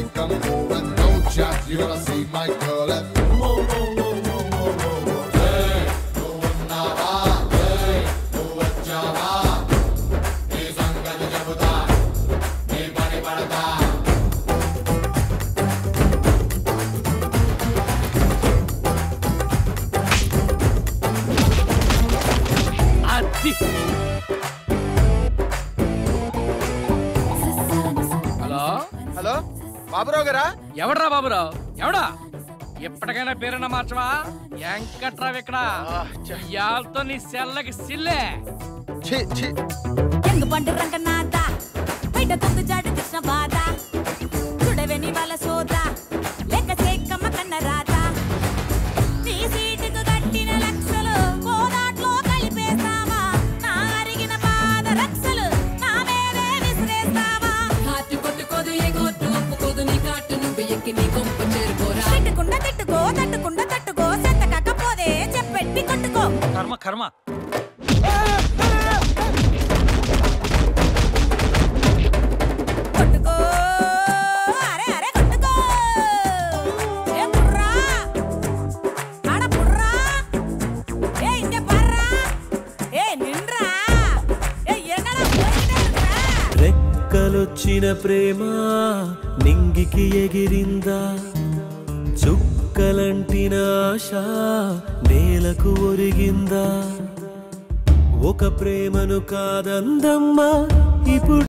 come over and no chat. You gotta see my girl and whoa, whoa, whoa, whoa, whoa, whoa, whoa. Hey, నువ్వు ఉన్నావా? Hey, నువ్వు వచ్చావా? నీ సంగతి చెబుతా, నీ పని పడతా. అది హలో హలో బాబురావు గారా ఎవడ్రా బాబురావు ఎవడా ఎప్పటికైనా పేరున్న మార్చవా వెంకట్రావు ఇక్కడ ఇయాలతో నీ సెల్లకి సిల్లే ఛీ ఛీ ఎందు పండు రంగనాథ బయట తొందు జాడు కృష్ణ బాధ చూడవే వాళ్ళ సోద లెక్క సేకమ్మ కన్న రాత నీ సీటుకు కట్టిన లక్షలు కోదాట్లో కలిపేస్తావా నా అరిగిన పాద రక్షలు నా మీదే విసిరేస్తావా హార్ట్ కొట్టుకోదు ఎగొట్టు ఒప్పుకోదు నీ కాటు నువ్వు ఎక్కి నీ కొంప చేరుకోరా తిట్టుకుండా తిట్టుకో తట్టుకుండా తట్టుకో సెత్త కాకపోతే చెప్పెట్టి కొట్టుకో కర్మ కర్మ కొట్టుకో అరే అరే కొట్టుకో ఏ బుర్రా ఆడ బుర్రా ఏ ఇంజ పర్రా ఏ నిండ్రా ఏ ఎన్నడా పోయినరా రెక్కలొచ్చిన ప్రేమ నింగికి ఎగిరిందా చుక్కలంటిన ఆశ నేలకు ఒరిగిందా ఒక ప్రేమను కాదందమ్మా ఇప్పుడు